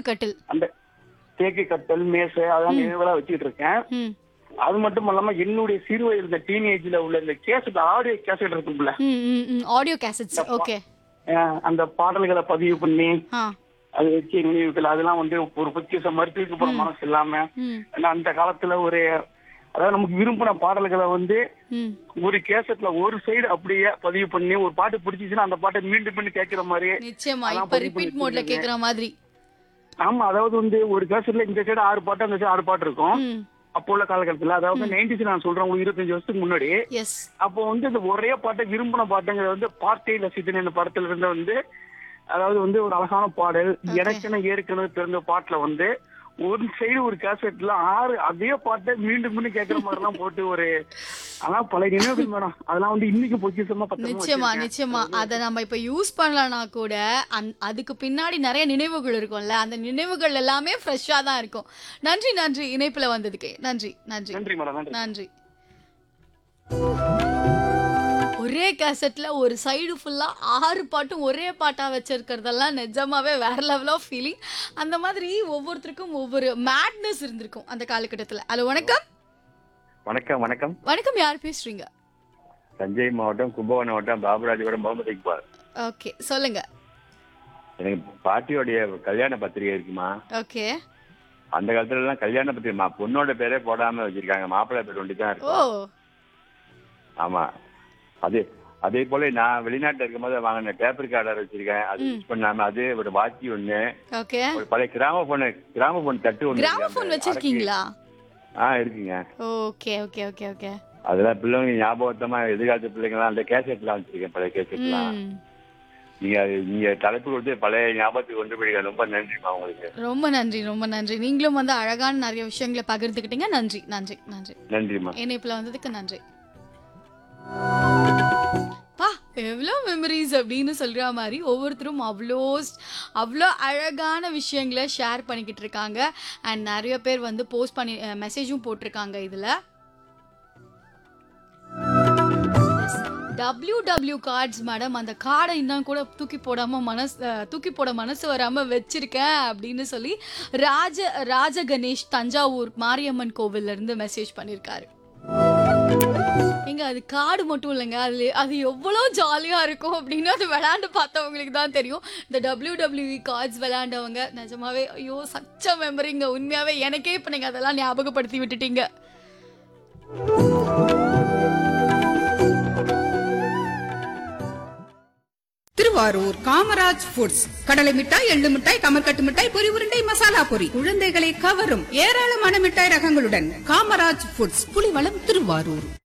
தேக்கு கட்டில் அந்த தேக்கு கட்டல் மேசை அதெல்லாம் நினைவுகளா வச்சுக்கிட்டு இருக்கேன் ம் அது மட்டும் இல்லாம என்னுடைய சிறு வயதுல இந்த டீனேஜ்ல உள்ள இந்த கேசட் ஆடியோ கேசட் இருக்கும்ல ம் ம் ம் ஆடியோ கேசட்ஸ் ஓகே அஹ் அந்த பாடல்களை பதிவு பண்ணி ஆ அது வச்சு நினைவுகள் அதெல்லாம் வந்து ஒரு பொக்கிஷம் மறுத்துக்கு போற மனசு இல்லாம ம் ஏன்னா அந்த காலத்துல ஒரு அதாவது நமக்கு விரும்பின பாடல்களை வந்து ம் ஒரு கேசட்ல ஒரு சைடு அப்படியே பதிவு பண்ணி ஒரு பாட்டு பிடிச்சிச்சுன்னா அந்த பாட்டை மீண்டும் மீண்டும் கேட்கிற மாதிரி நிச்சயமா அதான் இப்ப பதிவு ரிப்பீட் பண்ணி மோட்ல வச்சிருக்கேன். கேக்குற மாதிரி ஆமா அதாவது வந்து ஒரு கேசட்ல இந்த சைடு ஆறு பாட்டு அந்த சைடு ஆறு பாட்டு இருக்கும் ம் அப்போ உள்ள காலகட்டத்துல அதாவது நைன்டிஸ் நான் சொல்றேன் உங்களுக்கு இருபத்தஞ்சு வருஷத்துக்கு முன்னாடி எஸ் அப்போ வந்து இந்த ஒரே பாட்டை விரும்பின பாட்டுங்கிறது வந்து பார்ட்டை லசித்தன் இந்த படத்துல இருந்து வந்து அதாவது வந்து ஒரு அழகான பாடல் எனக்கென ஏற்கனவே பிறந்த பாட்டுல வந்து ஒரு சைடு ஒரு கேசட்ல ஆறு அதே பாட்டை மீண்டும் மீண்டும் கேட்கற மாதிரி எல்லாம் போட்டு ஒரு அதான் பழைய நினைவுகள் மேடம் அதெல்லாம் வந்து இன்னைக்கு பொக்கிஷமா பத்திரமா நிச்சயமா வச்சிருக்கேன். நிச்சயமா அத நம்ம இப்ப யூஸ் பண்ணலனா கூட அந்- அதுக்கு பின்னாடி நிறைய நினைவுகள் இருக்கும்ல அந்த நினைவுகள் எல்லாமே ஃப்ரெஷ்ஷா தான் இருக்கும் நன்றி நன்றி இணைப்புல வந்ததுக்கு நன்றி நன்றி நன்றி மேடம் நன்றி நன்றி ஒரே கேசட்ல ஒரு சைடு ஃபுல்லா ஆறு பாட்டும் ஒரே பாட்டா வச்சிருக்கிறதெல்லாம் நிஜமாவே வேற லெவல் ஆஃப் ஃபீலிங் அந்த மாதிரி ஒவ்வொருத்தருக்கும் ஒவ்வொரு மேட்னஸ் இருந்திருக்கும் அந்த காலகட்டத்துல ஹலோ வணக்கம் வணக்கம் வணக்கம் வணக்கம் யார் பேசுறீங்க தஞ்சை மாவட்டம் கும்பகோணம் மாவட்டம் பாபுராஜபுரம் முகமது இக்பால் ஓகே சொல்லுங்க எனக்கு பாட்டியோடைய கல்யாண பத்திரிகை இருக்குமா ஓகே அந்த காலத்துல எல்லாம் கல்யாண பத்திரிகை மா- பொண்ணோட பேரே போடாம வச்சிருக்காங்க மாப்பிள்ளை பேர் ஒண்டி தான் ஓ இருக்கும் ஆமா அது அதே போல நான் வெளிநாட்டுல இருக்கும்போது வாங்கின டேப் ரெக்கார்டர் வச்சிருக்கேன் அது யூஸ் பண்ணாம அது ஒரு வாட்சி ஒண்ணு ஓகே ஒரு பழைய கிராம போன் கிராம போன் தட்டு ஒண்ணு இருக்கு. கிராமபோன் அந்த வச்சிருக்கீங்களா அடக்கி- ஆ இருக்குங்க ஓகே ஓகே ஓகே ஓகே அதெல்லாம் பிள்ளைங்க ஞாபகத்தமா எதிர்காலத்து பிள்ளைங்கலாம் அந்த கேசட்லாம் வச்சிருக்கேன் பழைய கேசட்லாம் ம் நீங்க அது- நீங்க தலைப்பு கொடுத்து பழைய ஞாபகத்துக்கு கொண்டு போயிடுங்க ரொம்ப நன்றிமா உங்களுக்கு ரொம்ப நன்றி ரொம்ப நன்றி நீங்களும் வந்து அழகான நிறைய விஷயங்களை பகிர்ந்துக்கிட்டீங்க நன்றி நன்றி நன்றி நன்றிமா இணைப்புல வந்ததுக்கு நன்றி பா எவ்வளோ மெமரிஸ் அப்படின்னு சொல்ற மாதிரி ஒவ்வொருத்தரும் அவ்வளோ அவ்வளோ அழகான விஷயங்களை ஷேர் பண்ணிக்கிட்டு இருக்காங்க அண்ட் நிறைய பேர் வந்து போஸ்ட் பண்ணி மெசேஜும் போட்டிருக்காங்க இதில் டபிள்யூ டபிள்யூ கார்ட்ஸ் மேடம் அந்த கார்டை இன்னும் கூட தூக்கி போடாம மனசு அஹ், தூக்கி போட மனசு வராம வச்சிருக்கேன் அப்படின்னு சொல்லி ராஜ ராஜ கணேஷ் தஞ்சாவூர் மாரியம்மன் கோவில்ல இருந்து மெசேஜ் பண்ணியிருக்காரு எங்க அது கார்டு மட்டும் இல்லைங்க அது அது எவ்வளோ ஜாலியாக இருக்கும் அப்படின்னு அது விளையாண்டு பார்த்தவங்களுக்கு தான் தெரியும் இந்த டபிள்யூ டபிள்யூஇ கார்ட்ஸ் விளையாண்டவங்க நிஜமாவே ஐயோ சச்ச மெமரிங்க உண்மையாவே எனக்கே இப்போ நீங்கள் அதெல்லாம் ஞாபகப்படுத்தி விட்டுட்டீங்க திருவாரூர் காமராஜ் ஃபுட்ஸ் கடலை மிட்டாய் எள்ளு மிட்டாய் கமர்கட்டு மிட்டாய் பொரி உருண்டை மசாலா பொரி குழந்தைகளை கவரும் ஏராளமான மிட்டாய் ரகங்களுடன் காமராஜ் ஃபுட்ஸ் புலிவளம் திருவாரூர்